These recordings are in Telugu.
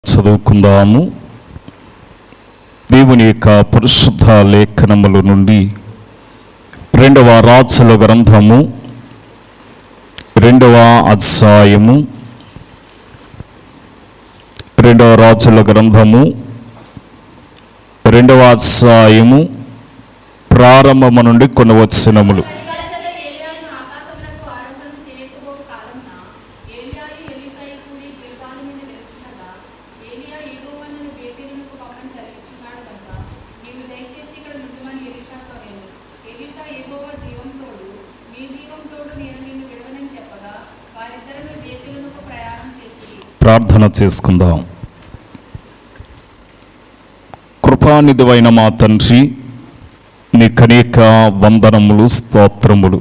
చదువుకుందాము దేవుని యొక్క పరిశుద్ధ లేఖనముల నుండి రెండవ రాజుల గ్రంథము రెండవ అధ్యాయము రెండవ రాజుల గ్రంథము రెండవ అధ్యాయము ప్రారంభము నుండి కొన్ని వచనములు అధికారచేత ఏలియాను ఆకాశమునకు ఆరోహణం చేయకపో కాలమున ఏలియాయు ఎలీషాయు కూడి గిల్గాలు నుండి వెలుచుండగా ఏలియా యెహోవాను బేతేలునకు పంపని సెలవిచ్చున్నాడు కనుక నీవు దయచేసి ఇక్కడ నుండుమని ఎలీషాతో నేను ఎలీషా యెహోవా జీవం తోడు నీ జీవం తోడు నేను నిన్ను విడవనని చెప్పగా వారిద్దరూ బేతేలునకు ప్రయాణం చేసిరి ప్రార్థన చేసుకుందాం కృపానిధివైన మా తండ్రి నీ కనేక వందనములు స్తోత్రములు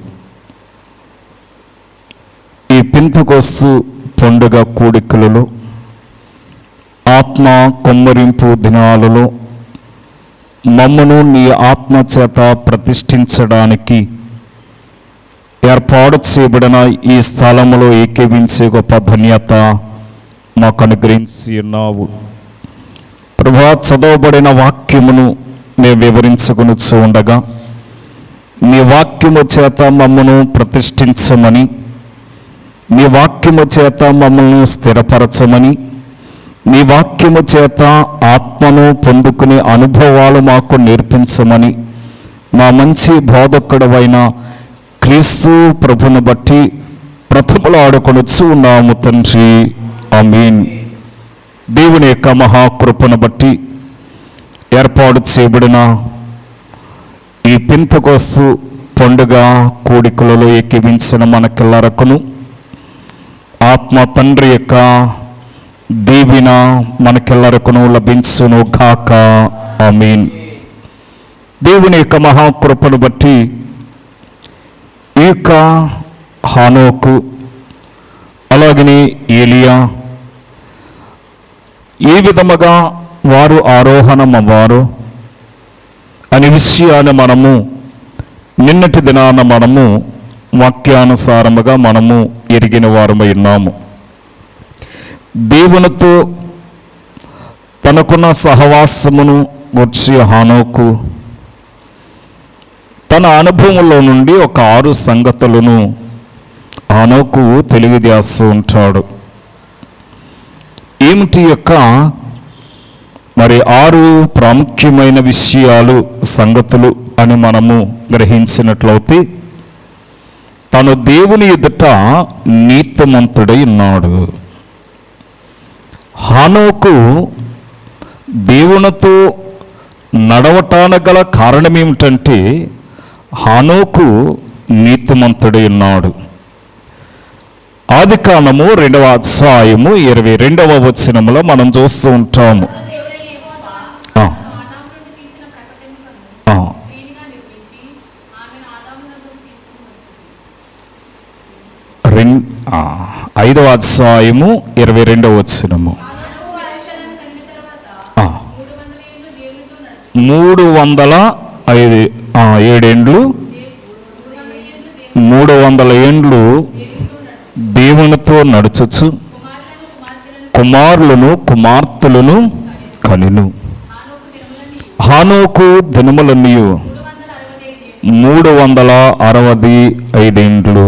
ఈ పింతకొస్తు పండుగ కూడికలలో ఆత్మ కొమ్మరింపు దినాలలో మమ్మను నీ ఆత్మ చేత ప్రతిష్ఠించడానికి ఏర్పాటు చేయబడిన ఈ స్థలములో ఏకీవించే గొప్ప ధన్యత మాకు అనుగ్రహించి ఉన్నావు ప్రభా చదవబడిన వాక్యమును మేము వివరించుకునిచ్చు ఉండగా నీ వాక్యము చేత మమ్మను ప్రతిష్ఠించమని నీ వాక్యము చేత మమ్మల్ని స్థిరపరచమని నీ వాక్యము చేత ఆత్మను పొందుకునే అనుభవాలు మాకు నేర్పించమని మా మంచి బోధకుడవైన క్రీస్తు ప్రభును బట్టి ప్రతిభలు ఆడుకొనొచ్చు ఉన్నాము తండ్రి ఆమీన్ దేవుని యొక్క మహాకృపను బట్టి ఏర్పాటు చేయబడిన ఈ పింతకోస్తు పండుగ కోడికలలో ఎక్కివించిన మనకెల్లరకును ఆత్మ తండ్రి యొక్క దీవిన మనకెల్లరకును లభించును గాక ఆమీన్ దేవుని యొక్క మహాకృపను బట్టి ఈ యొక్క హానోకు అలాగనే ఏలియా ఏ విధముగా వారు ఆరోహణమవ్వారు అనే విషయాన్ని మనము నిన్నటి దినాన మనము వాక్యానుసారముగా మనము ఎరిగిన వారమై ఉన్నాము దేవునితో తనకున్న సహవాసమును వచ్చి హానోకు తన అనుభవంలో నుండి ఒక ఆరు సంగతులను హానోకు తెలియజేస్తూ ఉంటాడు ఏమిటి యొక్క మరి ఆరు ప్రాముఖ్యమైన విషయాలు సంగతులు అని మనము గ్రహించినట్లయితే తను దేవుని ఎదుట నీతిమంతుడై ఉన్నాడు హానోకు దేవునితో నడవటానికి గల కారణం ఏమిటంటే హానోకు నీతిమంతుడై ఉన్నాడు ఆది కాలము రెండవ అధ్యాయము ఇరవై రెండవ వచనములో మనం చూస్తూ ఉంటాము దేవుడైన యెహోవా ఆ, ఆదాము నుండి తీసిన ప్రకటనను ఆ, దీనిగా నిర్మించి ఆమెను ఆదామునకు తీసుకుని వచ్చింది రెం ఆ, ఐదవ అధ్యాయము ఇరవై రెండవ వచనము ఆదాము ఐశ్వర్యం కలిగిన తర్వాత ఆ, మూడు వందల ఏళ్ళు దేవునితో నడుచు మూడు వందల ఐదు ఆ, ఏడేండ్లు మూడు వందల ఏండ్లు దేవునితో నడుచుచు కుమారులను కుమార్తెలను కనిను హానోకు దినములన్నీ మూడు వందల అరవై ఐదేండ్లు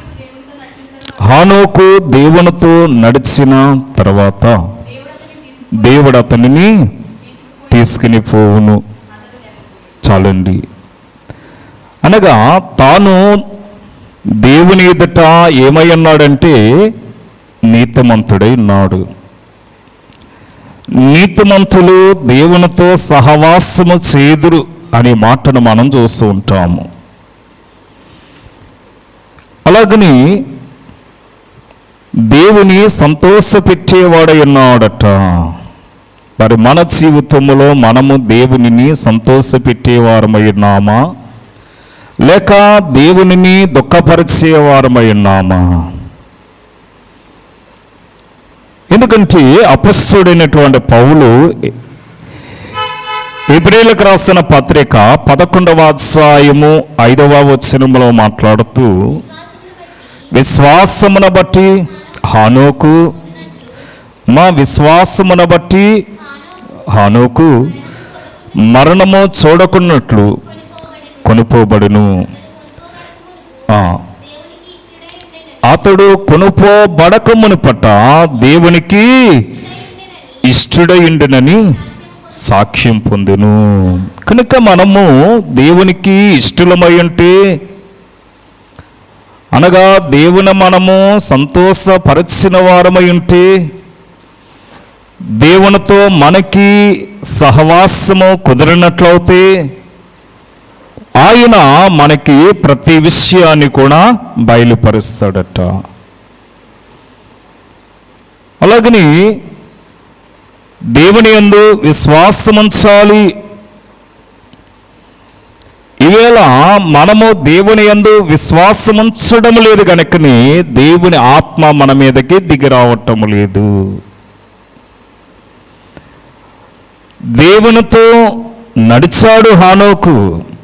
హానోకు దేవునితో నడిచిన తర్వాత దేవుడు అతనిని తీసుకుని పోవును చాలండి అనగా తాను దేవుని ఎదుట ఏమై ఉన్నాడంటే నీతిమంతుడై ఉన్నాడు నీతిమంతులు దేవునితో సహవాసము చేదురు అనే మాటను మనం చూస్తూ ఉంటాము అలాగని దేవుని సంతోషపెట్టేవాడై ఉన్నాడట మరి మన జీవితంలో మనము దేవునిని సంతోషపెట్టేవారమై ఉన్నామా లేక దేవునిని దుఃఖపరిచేవారమై ఉన్నామా ఎందుకంటే అపస్సుడైనటువంటి పౌలు ఎబ్రిలకు రాసిన పత్రిక పదకొండవ అధ్యాయము ఐదవ వచనములో మాట్లాడుతూ విశ్వాసమును బట్టి హానోకు మా విశ్వాసమును బట్టి హానోకు మరణము చూడకున్నట్లు కొనుపోబడును ఆ, అతడు కొనుపోబడక మునుపట దేవునికి ఇష్టడయుండునని సాక్ష్యం పొందును కనుక మనము దేవునికి ఇష్టలమై ఉంటే అనగా దేవుని మనము సంతోషపరచిన వారమై ఉంటే దేవునితో మనకి సహవాసము కుదిరినట్లయితే ఆయన మనకి ప్రతి విషయాన్ని కూడా బయలుపరుస్తాడట అలాగని దేవుని యందు విశ్వాసముంచాలి ఈవేళ మనము దేవుని యందు విశ్వాసముంచడం లేదు కనుకని దేవుని ఆత్మ మన మీదకి దిగి రావటం లేదు దేవునితో నడిచాడు హానోకు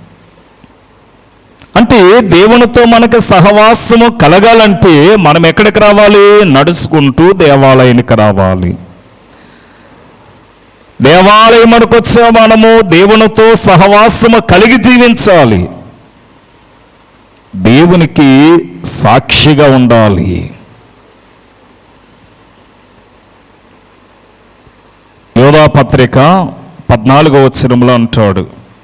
అంటే దేవునితో మనకు సహవాసము కలగాలంటే మనం ఎక్కడికి రావాలి నడుచుకుంటూ దేవాలయానికి రావాలి దేవాలయమునకు వచ్చే మనము దేవునితో సహవాసము కలిగి జీవించాలి దేవునికి సాక్షిగా ఉండాలి యోధా పత్రిక పద్నాలుగో వచనంలో అంటాడు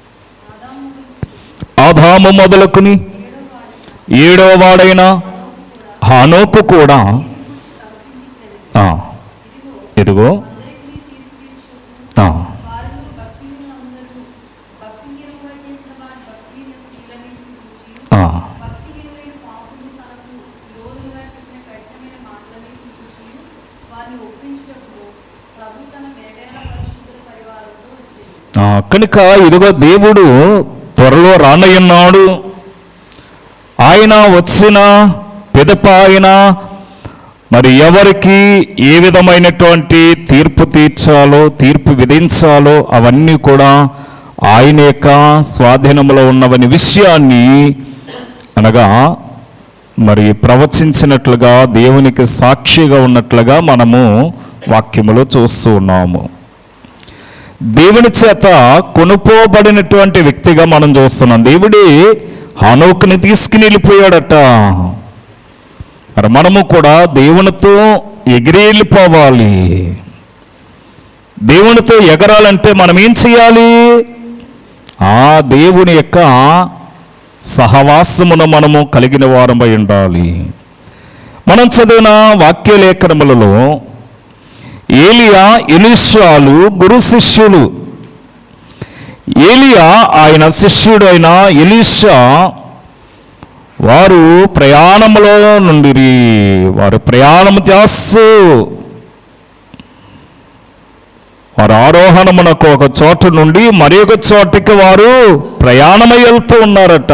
ఆదాము మొదలుకుని ఏడో వాడైన హానోకు కూడా ఆ, ఇదిగో ఆ, వారు భక్తిహీనులందరూ భక్తిహీనంగా చేసిన వారి భక్తిహీనకు కీలమించి చూచి ఆ, భక్తిహీనులైన పాపులు తనకు విరోధులుగా చెప్పిన కఠినమైన మాటలని చూచి వారిని ఒప్పించుటకు ప్రభు తన వేరేల పరిశుద్ధుల పరివారంతో వచ్చేది ఆ, కనుక ఇదిగో దేవుడు త్వరలో రానయ్యున్నాడు ఆయన వచ్చిన పిదప ఆయన మరి ఎవరికి ఏ విధమైనటువంటి తీర్పు తీర్చాలో తీర్పు విధించాలో అవన్నీ కూడా ఆయన యొక్క స్వాధీనంలో ఉన్నవని విషయాన్ని అనగా మరి ప్రవచించినట్లుగా దేవునికి సాక్షిగా ఉన్నట్లుగా మనము వాక్యములో చూస్తూ ఉన్నాము దేవుని చేత కొనుపోబడినటువంటి వ్యక్తిగా మనం చూస్తున్నాం దేవుడే హానోకుని తీసుకుని వెళ్ళిపోయాడట మరి మనము కూడా దేవునితో ఎగిరి వెళ్ళిపోవాలి దేవునితో ఎగరాలంటే మనం ఏం చేయాలి ఆ దేవుని యొక్క సహవాసమును మనము కలిగిన వారమై ఉండాలి మనం చదివిన వాక్య లేఖనములలో ఏలియా ఎలిషాలు గురు శిష్యులు ఏలియా ఆయన శిష్యుడు అయిన ఎలీషా వారు ప్రయాణములో నుండి వారు ప్రయాణం చేస్తూ వారు ఆరోహణమునకు ఒక చోటు నుండి మరి ఒక చోటికి వారు ప్రయాణమై వెళ్తూ ఉన్నారట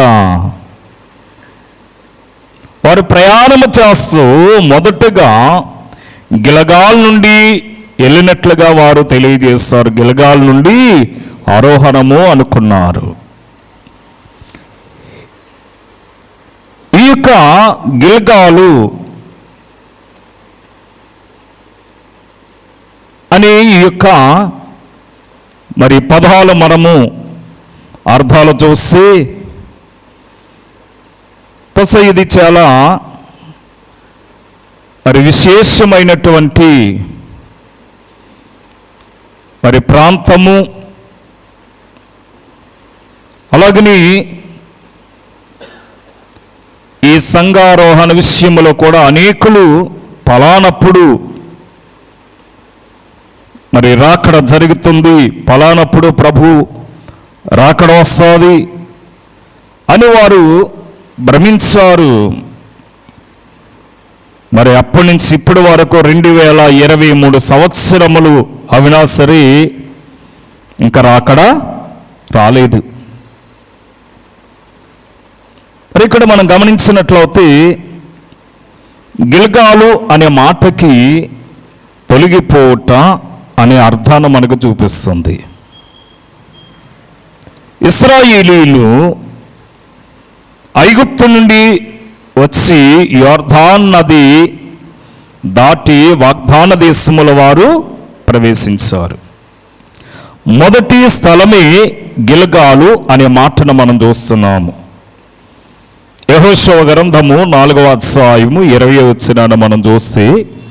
వారు ప్రయాణము చేస్తూ మొదటగా గిలగాల్ నుండి వెళ్ళినట్లుగా వారు తెలియజేస్తారు గిలగాల్ నుండి ఆరోహణము అనుకున్నారు ఈ యొక్క గిల్గాలు అనే ఈ యొక్క మరి పదాలు మనము అర్థాలు చూసి బహుశా ఇది చాలా మరి విశేషమైనటువంటి మరి ప్రాంతము అలాగని ఈ సంఘారోహణ విషయంలో కూడా అనేకులు పలానప్పుడు మరి రాకడ జరుగుతుంది పలానప్పుడు ప్రభు రాకడ వస్తుంది అని వారు భ్రమించారు మరి అప్పటి నుంచి ఇప్పటి వరకు రెండు వేల ఇరవై మూడు సంవత్సరములు అవినా సరే ఇంకా రాకడ రాలేదు మరి ఇక్కడ మనం గమనించినట్లయితే గిల్గాలు అనే మాటకి తొలగిపోవట అనే అర్థాన్ని మనకు చూపిస్తుంది ఇస్రాయేలీలు ఐగుప్తు నుండి వచ్చి యోర్ధాన్ నది దాటి వాగ్దాన దేశముల వారు ప్రవేశించారు మొదటి స్థలమే గిల్గాలు అనే మాటను మనం చూస్తున్నాము యహోశవ గ్రంథము నాలుగవ అధ్యాయము ఇరవై వచ్చినాన్ని మనం చూస్తే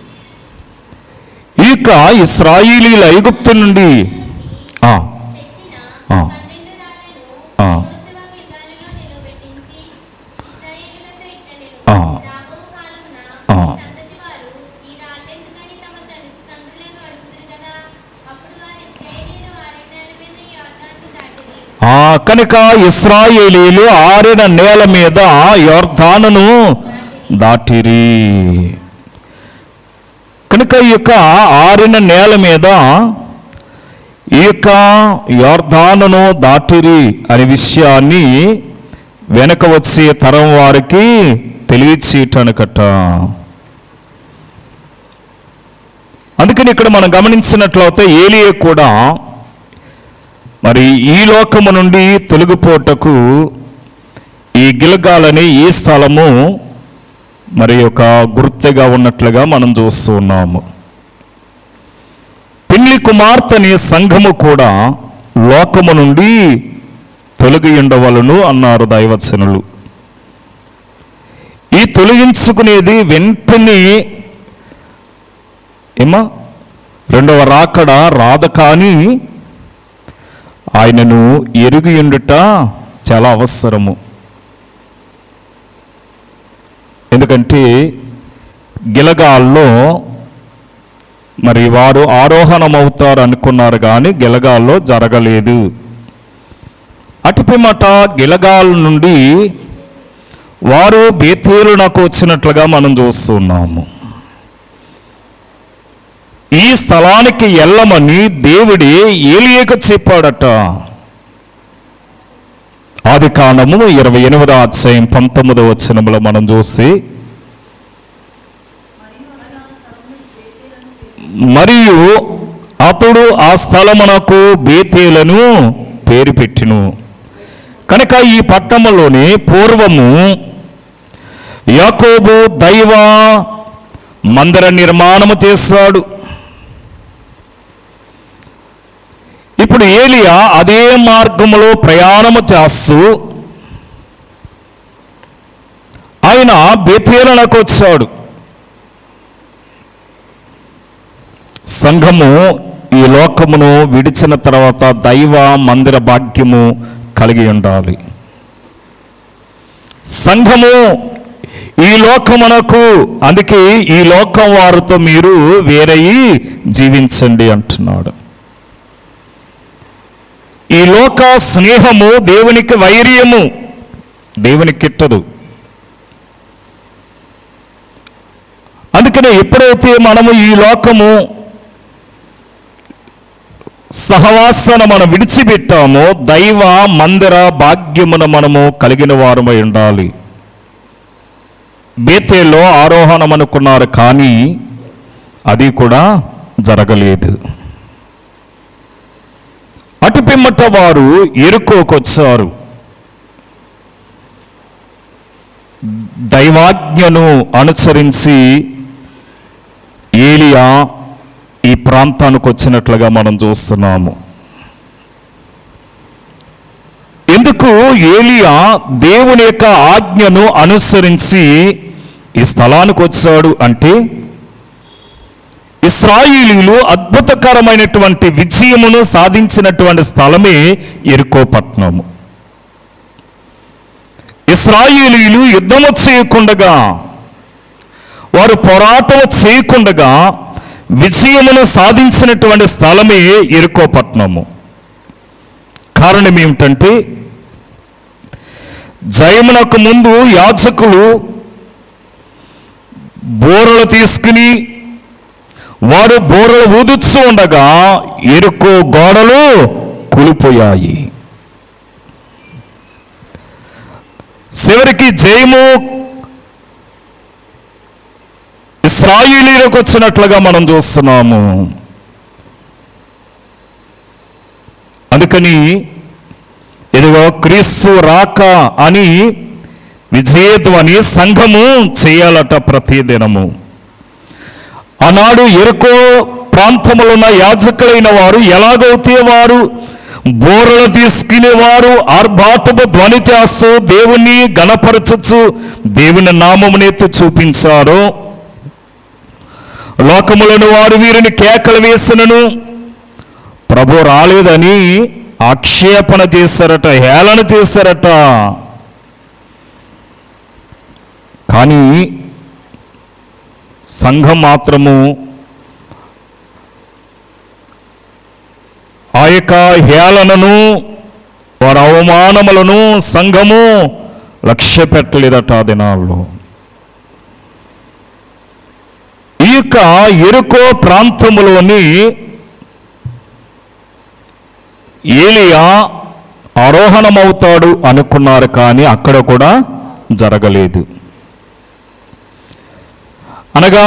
ఇక ఇస్రాయిలీల ఐగుప్తు నుండి ఆ, తెచ్చిన ఆ. పన్నెండు రాళ్లను ఆ. యెహోషువ గిల్గాలులో నిలువబెట్టించి, ఇశ్రాయేలులతో ఇట్లనెను, ఆ. రాబో కాలమున ఆ. మీ సంతతి వారు ఈ రాళ్ళెందుకని తమ తల్లి- తండ్రులను అడుగుదురు కదా అప్పుడు వారు ఇశ్రాయేలీయులు వారెండల మీద ఈ యోర్దాను దాటిరి ఆ, కనుక ఇస్రాయేలీలు ఆరిన నేల మీద యోర్ధానును దాటిరి కనుక ఈ యొక్క ఆరిన నేల మీద ఈ యొక్క యోర్ధానును దాటిరి అనే విషయాన్ని వెనక వచ్చే తరం వారికి తెలియచేయటానికట అందుకని ఇక్కడ మనం గమనించినట్లయితే ఏలియా కూడా మరి ఈ లోకము నుండి తొలగిపోటకు ఈ గిలగాలని ఈ స్థలము మరి ఒక గుర్తుగా ఉన్నట్లుగా మనం చూస్తూ ఉన్నాము పిల్లి కుమార్తెని సంఘము కూడా లోకము నుండి తొలగి ఉండవలను అన్నారు దైవచనులు ఈ తొలగించుకునేది వెంటనే ఏమా రెండవ రాకడ రాద కానీ ఆయనను ఎరుగి ఉండుట చాలా అవసరము ఎందుకంటే గిలగాల్లో మరి వారు ఆరోహణమవుతారు అనుకున్నారు కానీ గిలగాల్లో జరగలేదు అటుపిమట గిలగాల్ నుండి వారు బేతేలునకు వచ్చినట్లుగా మనం చూస్తున్నాము ఈ స్థలానికి వెళ్ళమని దేవుడే ఏలియకు చెప్పాడట ఆది కాండము ఇరవై ఎనిమిదో అధ్యాయం పంతొమ్మిదో వచనములో మనం చూసి మరియు అతడు ఆ స్థలమునకు బేతేలను పేరు పెట్టిను కనుక ఈ పట్టణంలోని పూర్వము యాకోబు దైవ మందిర నిర్మాణము చేశాడు ఇప్పుడు ఏలియా అదే మార్గములో ప్రయాణము చేస్తూ ఆయన బేతేలనకు వచ్చాడు సంఘము ఈ లోకమును విడిచిన తర్వాత దైవ మందిర భాగ్యము కలిగి ఉండాలి సంఘము ఈ లోకమునకు అందుకే ఈ లోకం వారితో మీరు వేరయి జీవించండి అంటున్నాడు ఈ లోక స్నేహము దేవునికి వైర్యము దేవునికి కిట్టదు అందుకనే ఎప్పుడైతే మనము ఈ లోకము సహవాసన మనం విడిచిపెట్టామో దైవ మందిర భాగ్యమును మనము కలిగిన వారమై ఉండాలి బేతేలో ఆరోహణం అనుకున్నారు కానీ అది కూడా జరగలేదు అటు పిమ్మట వారు ఎరుకోకొచ్చారు దైవాజ్ఞను అనుసరించి ఏలియా ఈ ప్రాంతానికి వచ్చినట్లుగా మనం చూస్తున్నాము ఎందుకు ఏలియా దేవుని యొక్క ఆజ్ఞను అనుసరించి ఈ స్థలానికి వచ్చాడు అంటే ఇస్రాయిలీలు అద్భుతకరమైనటువంటి విజయమును సాధించినటువంటి స్థలమే ఎరుకో పట్టణము ఇస్రాయిలీలు యుద్ధము చేయకుండగా వారు పోరాటం చేయకుండగా విజయమును సాధించినటువంటి స్థలమే ఎరుకో పట్టణము కారణం ఏమిటంటే జయమునకు ముందు యాజకులు బోరలు తీసుకుని వారు బోరలు ఊదుతూ ఉండగా ఎరుకో గోడలు కూలిపోయాయి చివరికి జయము ఇస్రాయిలీలకు వచ్చినట్లుగా మనం చూస్తున్నాము అందుకని ఇదిగో క్రీస్తు రాక అని విజయధ్వని సంఘము చేయాలట ప్రతి దినము ఆనాడు ఎరుకో ప్రాంతములో ఉన్న యాజకులైన వారు ఎలాగైతే వారు బోరలు తీసుకునేవారు ఆర్భాటపు ధ్వని చేస్తూ దేవుని గణపరచచ్చు దేవుని నామమునెత్తి చూపించారు లోకములను వారు వీరిని కేకలు వేసినను ప్రభు రాలేదని ఆక్షేపణ చేశారట హేళన చేశారట కానీ సంఘం మాత్రము ఆ యొక్క హేళనను వారి అవమానములను సంఘము లక్ష్య పెట్టలేదట ఆ దినాల్లో ఈ యొక్క ఎరుకో ప్రాంతములోని ఏలియా ఆరోహణమవుతాడు అనుకున్నారు కానీ అక్కడ కూడా జరగలేదు అనగా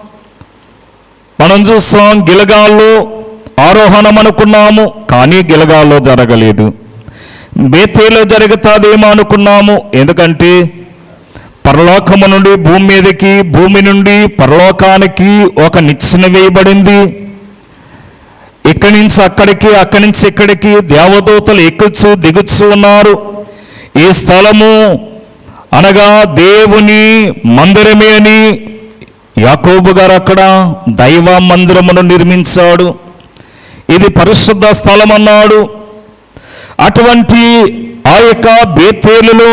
మనం చూస్తాం గిలగాల్లో ఆరోహణం అనుకున్నాము కానీ గిలగాల్లో జరగలేదు బేతేలో జరుగుతాదేమో అనుకున్నాము ఎందుకంటే పరలోకము నుండి భూమి మీదకి భూమి నుండి పరలోకానికి ఒక నిచ్చెన వేయబడింది ఇక్కడి నుంచి అక్కడికి అక్కడి నుంచి ఇక్కడికి దేవదూతలు ఎక్కుచ్చు దిగుచ్చు ఉన్నారు ఈ స్థలము అనగా దేవుని మందిరమే అని యాకోబు గారు అక్కడ దైవ మందిరమును నిర్మించాడు ఇది పరిశుద్ధ స్థలం అన్నాడు అటువంటి ఆ యొక్క బేతేలులో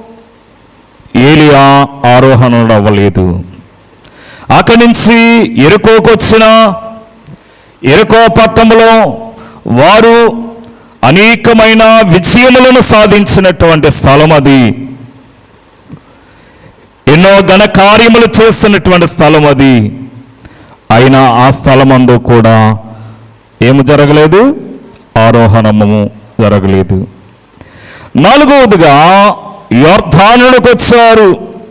ఏలియా ఆరోహణుడు అవ్వలేదు అక్కడి నుంచి ఎరుకోకొచ్చిన ఎరుకో పట్టణంలో వారు అనేకమైన విజయములను సాధించినటువంటి స్థలం అది ఎన్నో ఘన కార్యములు చేస్తున్నటువంటి స్థలం అది అయినా ఆ స్థలమందు కూడా ఏమి జరగలేదు ఆరోహణము జరగలేదు నాలుగవదిగా యోర్ధానుడికి వచ్చారు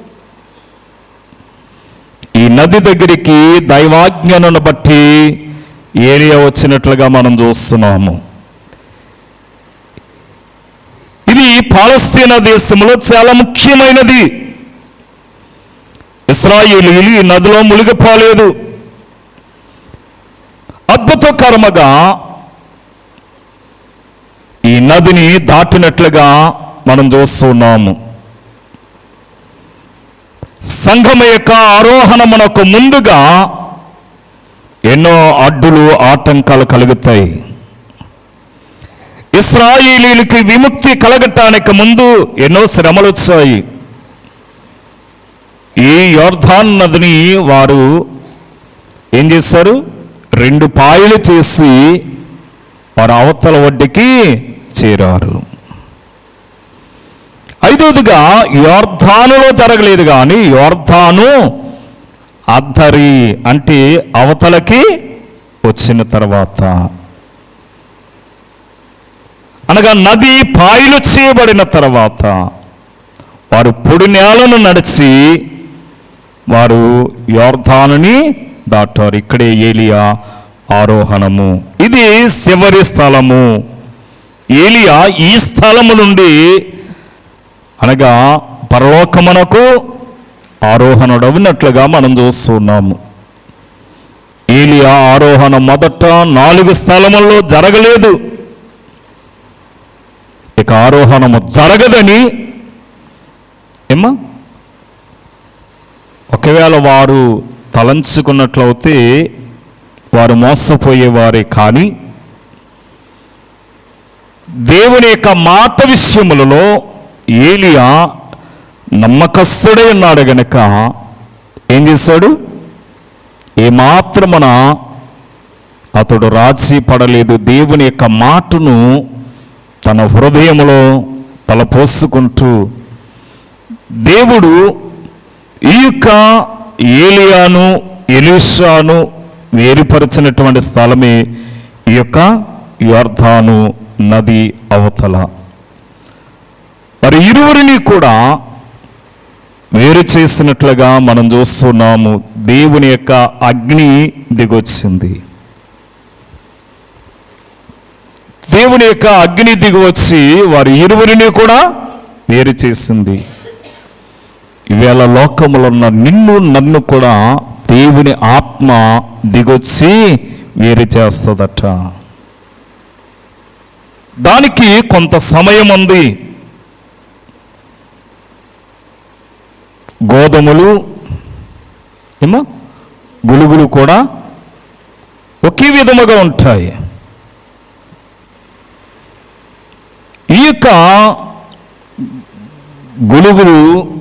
ఈ నది దగ్గరికి దైవాజ్ఞను బట్టి ఏరియా వచ్చినట్లుగా మనం చూస్తున్నాము ఇది పాలస్తీనా దేశంలో చాలా ముఖ్యమైనది ఇస్రాయేలీలు ఈ నదిలో మునిగిపోలేదు అద్భుతకరముగా ఈ నదిని దాటినట్లుగా మనం చూస్తున్నాము సంఘం యొక్క ఆరోహణమునకు ముందుగా ఎన్నో అడ్డులు ఆటంకాలు కలుగుతాయి ఇస్రాయేలీలకి విముక్తి కలగటానికి ముందు ఎన్నో శ్రమలు వచ్చాయి ఈ యోర్ధాన్ నదిని వారు ఏం చేశారు రెండు పాయలు చేసి వారు అవతల ఒడ్డుకి చేరారు ఐదవదిగా యోర్ధానులో జరగలేదు కానీ యోర్ధాను అద్దరి అంటే అవతలకి వచ్చిన తర్వాత అనగా నది పాయలు చేయబడిన తర్వాత వారు పొడి నేలను నడిచి వారు యోర్ధానుని దాటారు ఇక్కడే ఏలియా ఆరోహణము ఇది చివరి స్థలము ఏలియా ఈ స్థలము నుండి అనగా పరలోకమునకు ఆరోహణుడవినట్లుగా మనం చూస్తున్నాము ఏలియా ఆరోహణ మొదట నాలుగు స్థలముల్లో జరగలేదు ఇక ఆరోహణము జరగదని ఏమ్మా ఒకవేళ వారు తలంచుకున్నట్లయితే వారు మోసపోయేవారే కానీ దేవుని యొక్క మాట విషయములలో ఏలియా నమ్మకస్తుడే ఉన్నాడు గనక ఏం చేశాడు ఏమాత్రమున అతడు రాజీ పడలేదు దేవుని యొక్క మాటను తన హృదయములో తలపోసుకుంటూ దేవుడు ఈ యొక్క ఏలియాను ఎలీషాను వేరుపరిచినటువంటి స్థలమే ఈ యొక్క యోర్ధాను నది అవతల మరి ఇరువురిని కూడా వేరు చేసినట్లుగా మనం చూస్తున్నాము దేవుని యొక్క అగ్ని దిగొచ్చింది దేవుని యొక్క అగ్ని దిగివచ్చి వారి ఇరువురిని కూడా వేరు చేసింది ఈవేళ లోకములో ఉన్న నిన్ను నన్ను కూడా దేవుని ఆత్మ దిగొచ్చి వేరు చేస్తుందట దానికి కొంత సమయం ఉంది గోధుమలు ఏమో గులుగులు కూడా ఒకే విధముగా ఉంటాయి ఈ యొక్క గులుగులు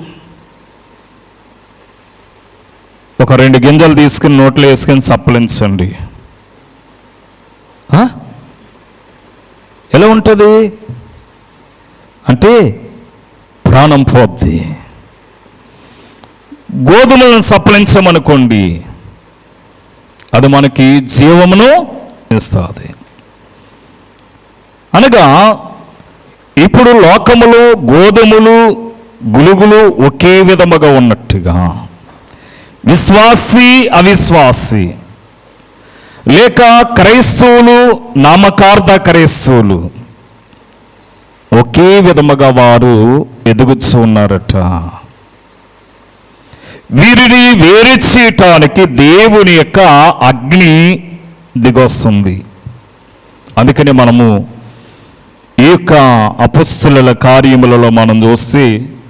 ఒక రెండు గింజలు తీసుకుని నోట్లో వేసుకొని సప్పలించండి ఆ? ఎలా ఉంటుంది అంటే ప్రాణం పోద్ది గోధుమలను సప్పలించమనుకోండి అది మనకి జీవమును ఇస్తుంది అనగా ఇప్పుడు లోకములో గోధుమలు గులుగులు ఒకే విధముగా ఉన్నట్టుగా విశ్వాసి అవిశ్వాసి లేక క్రైస్తవులు నామకార్థ క్రైస్తవులు ఒకే విధముగా వారు ఎదుగుచూ ఉన్నారట వీరిని వేరు చేయటానికి దేవుని యొక్క అగ్ని దిగొస్తుంది అందుకని మనము ఈ యొక్క అపస్తుల కార్యములలో మనం చూస్తే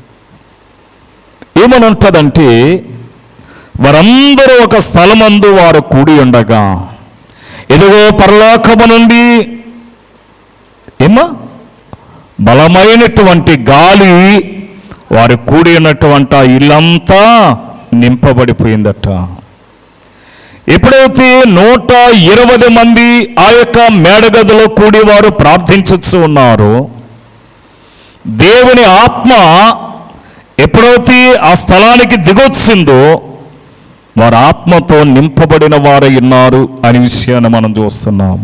ఏమని ఉంటుందంటే వారందరూ ఒక స్థలమందు వారు కూడి ఉండగా ఎదుగో పరలోకము నుండి ఏమా బలమైనటువంటి గాలి వారు కూడి ఉన్నటువంటి ఆ ఇల్లంతా నింపబడిపోయిందట ఎప్పుడైతే నూట ఇరవై మంది ఆ యొక్క మేడగదిలో కూడి వారు ప్రార్థించచ్చు ఉన్నారో దేవుని ఆత్మ ఎప్పుడైతే ఆ స్థలానికి దిగొచ్చిందో వారు ఆత్మతో నింపబడిన వారై ఉన్నారు అనే విషయాన్ని మనం చూస్తున్నాం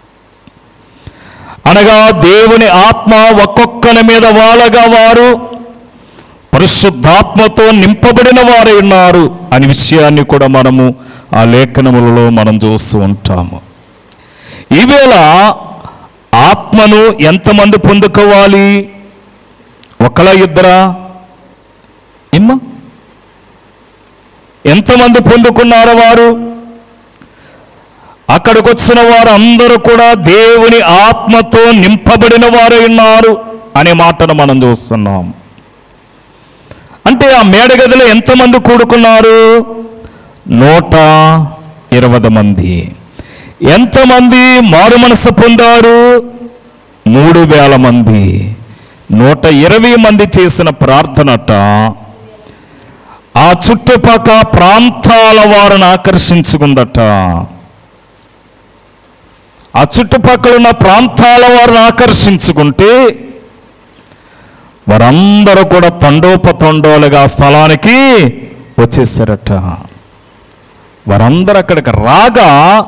అనగా దేవుని ఆత్మ ఒక్కొక్కరి మీద వాళ్ళగా వారు పరిశుద్ధాత్మతో నింపబడిన వారై ఉన్నారు అనే విషయాన్ని కూడా మనము ఆ లేఖనములలో మనం చూస్తూ ఉంటాము ఈవేళ ఆత్మను ఎంతమంది పొందుకోవాలి ఒకలా ఇద్దరా ఏమ్మా ఎంతమంది పొందుకున్నారో వారు అక్కడికి వచ్చిన వారు అందరూ కూడా దేవుని ఆత్మతో నింపబడిన వారు ఉన్నారు అనే మాటను మనం చూస్తున్నాం అంటే ఆ మేడగదిలో ఎంతమంది కూడుకున్నారు నూట ఇరవై మంది ఎంతమంది మారు మనసు పొందారు మూడు వేల మంది నూట ఇరవై మంది చేసిన ప్రార్థనట ఆ చుట్టుపక్కల ప్రాంతాల వారిని ఆకర్షించుకుందట ఆ చుట్టుపక్కల ఉన్న ప్రాంతాల వారిని ఆకర్షించుకుంటే వారందరూ కూడా తండోపతండోలుగా ఆ స్థలానికి వచ్చేసారట వారందరూ అక్కడికి రాగా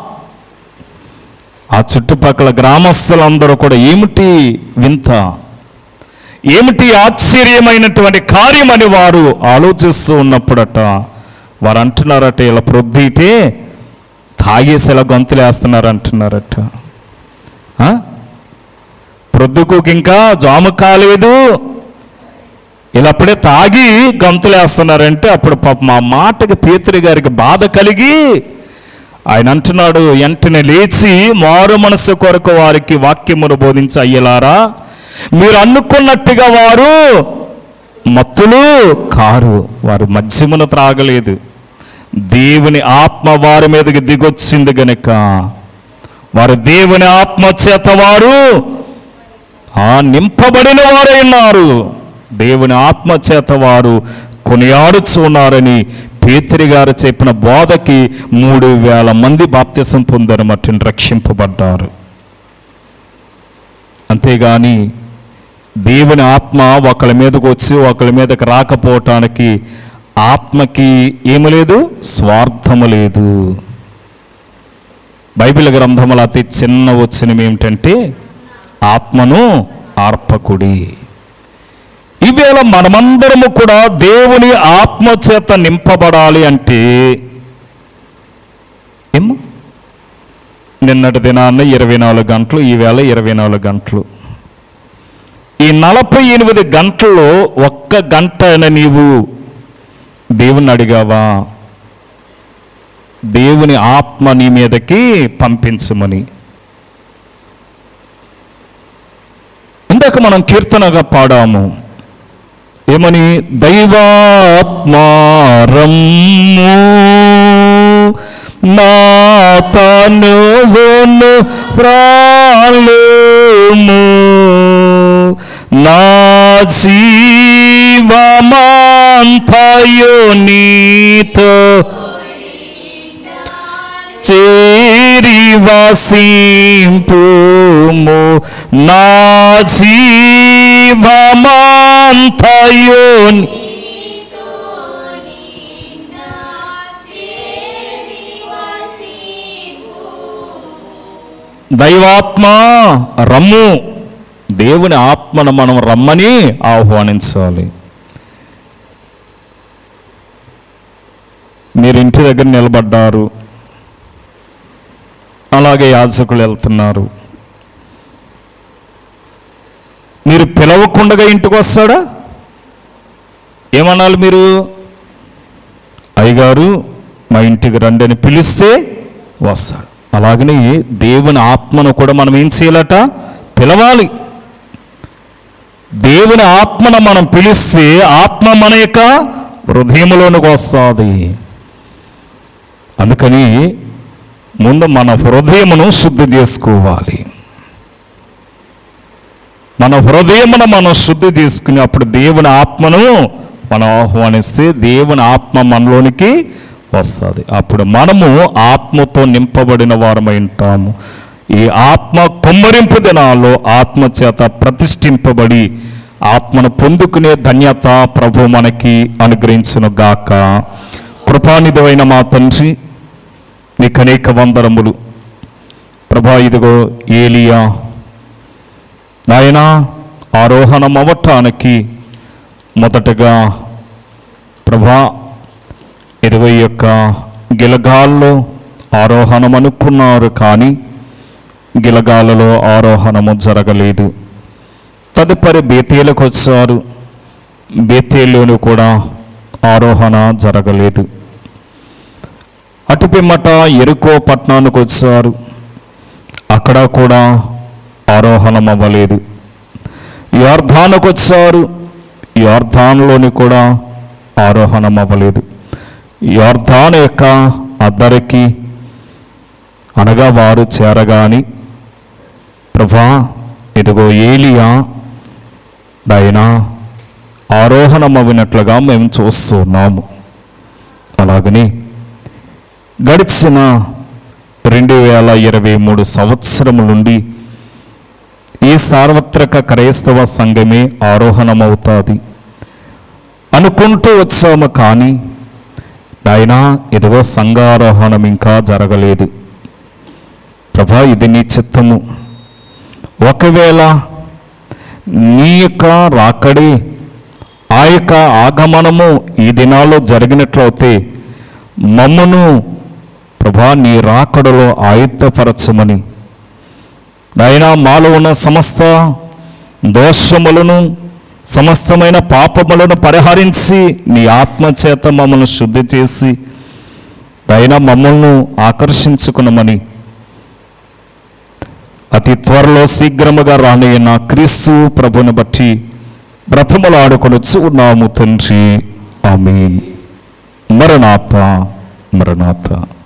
ఆ చుట్టుపక్కల గ్రామస్తులందరూ కూడా ఏమిటి వింత ఏమిటి ఆశ్చర్యమైనటువంటి కార్యమని వారు ఆలోచిస్తూ ఉన్నప్పుడట వారు అంటున్నారట ఇలా ప్రొద్దుటే తాగేసి ఇలా గొంతులేస్తున్నారు అంటున్నారట ఆ? ప్రొద్దుకు ఇంకా జాము కాలేదు ఇలా అప్పుడే తాగి గంతులేస్తున్నారంటే అప్పుడు పాప మా మాటకి పేతురి గారికి బాధ కలిగి ఆయన అంటున్నాడు వెంటనే లేచి మారు మనసు కొరకు వారికి వాక్యమును బోధించి అయ్యలారా మీరు అనుకున్నట్టుగా వారు మత్తులు కారు వారు మద్యమును త్రాగలేదు దేవుని ఆత్మ వారి మీదకి దిగొచ్చింది గనుక వారు దేవుని ఆత్మ చేత వారు ఆ నింపబడిన వారై ఉన్నారు దేవుని ఆత్మ చేత వారు కొనియాడుచున్నారని పేతిరి గారు చెప్పిన బోధకి మూడు వేల మంది బాప్త్యసం పొందారు మట్టిని రక్షింపబడ్డారు అంతేగాని దేవుని ఆత్మ ఒకళ్ళ మీదకి వచ్చి ఒకళ్ళ మీదకి రాకపోవటానికి ఆత్మకి ఏమి లేదు స్వార్థము లేదు బైబిల్ గ్రంథముల అతి చిన్న వచ్చిన ఏమిటంటే ఆత్మను ఆర్పకుడి ఈవేళ మనమందరము కూడా దేవుని ఆత్మ చేత నింపబడాలి అంటే ఏమో నిన్నటి దినాన్న ఇరవై నాలుగు గంటలు ఈవేళ ఇరవై నాలుగు గంటలు ఈ నలభై ఎనిమిది గంటల్లో ఒక్క గంట అయినా నీవు దేవుణ్ణి అడిగావా దేవుని ఆత్మ నీ మీదకి పంపించమని ఇందాక మనం కీర్తనగా పాడాము ఏమని దైవాత్మారమ్ము నా తనువును ప్రాణము నా జీవమాంతయు నీతో చేరి వసింపుము నా జీవమాంతయు నీ- దైవాత్మ రమ్ము దేవుని ఆత్మను మనం రమ్మని ఆహ్వానించాలి మీరు ఇంటి దగ్గర నిలబడ్డారు అలాగే యాజకులు వెళ్తున్నారు మీరు పిలవకుండా ఇంటికి వస్తాడా ఏమనాలి మీరు అయ్యగారు మా ఇంటికి రండి అని పిలిస్తే వస్తాడు అలాగనే దేవుని ఆత్మను కూడా మనం ఏం చేయాలట పిలవాలి దేవుని ఆత్మను మనం పిలిస్తే ఆత్మ మన యొక్క హృదయంలోనికి వస్తుంది అందుకని ముందు మన హృదయమును శుద్ధి చేసుకోవాలి మన హృదయమును మనం శుద్ధి చేసుకుని అప్పుడు దేవుని ఆత్మను మనం ఆహ్వానిస్తే దేవుని ఆత్మ మనలోనికి వస్తుంది అప్పుడు మనము ఆత్మతో నింపబడిన వారమై ఉంటాము ఈ ఆత్మ కుమ్మరింపు దినాల్లో ఆత్మ చేత ప్రతిష్ఠింపబడి ఆత్మను పొందుకునే ధన్యత ప్రభు మనకి అనుగ్రహించును గాక కృపానిధమైన మా తండ్రి నీకు అనేక వందరములు ప్రభా ఇదిగో ఏలియా నాయన ఆరోహణం అవ్వటానికి మొదటగా ప్రభా ఇరవై యొక్క గిలగాల్లో ఆరోహణం అనుకున్నారు కానీ గిలగాలలో ఆరోహణము జరగలేదు తదుపరి బేతేలకు వచ్చారు బేతేలోను కూడా ఆరోహణ జరగలేదు అటు పిమ్మట ఎరుకో పట్టణానికి వచ్చారు అక్కడ కూడా ఆరోహణం అవ్వలేదు యార్ధానికి వచ్చారు యార్ధాన్లోని కూడా ఆరోహణం అవ్వలేదు యార్ధాన్ యొక్క అద్దరికి అనగా వారు చేరగాని ప్రభా ఇదిగో ఏలియా దయనా ఆరోహణం అవినట్లుగా మేము చూస్తున్నాము అలాగని గడిచిన రెండు వేల ఇరవై మూడు సంవత్సరముల నుండి ఈ సార్వత్రిక క్రైస్తవ సంఘమే ఆరోహణమవుతుంది అనుకుంటూ వచ్చాము కానీ నాయనా ఇదిగో సంఘారోహణం ఇంకా జరగలేదు ప్రభా ఇది నీ చిత్తము ఒకవేళ నీ యొక్క రాకడే ఆ యొక్క ఆగమనము ఈ దినాల్లో జరిగినట్లయితే మమ్మను ప్రభా నీ రాకడలో ఆయుత్తపరచమని నాయనా మాలో ఉన్న సమస్త దోషములను సమస్తమైన పాపములను పరిహరించి నీ ఆత్మ చేత మమ్మల్ని శుద్ధి చేసి దైనా మమ్మల్ని ఆకర్షించుకునమని అతి త్వరలో శీఘ్రముగా రానయ్యన క్రీస్తు ప్రభుని బట్టి బ్రతములాడుకొనొచ్చు ఉన్నాము తండ్రి ఆమీన్ మరణాత మరణాత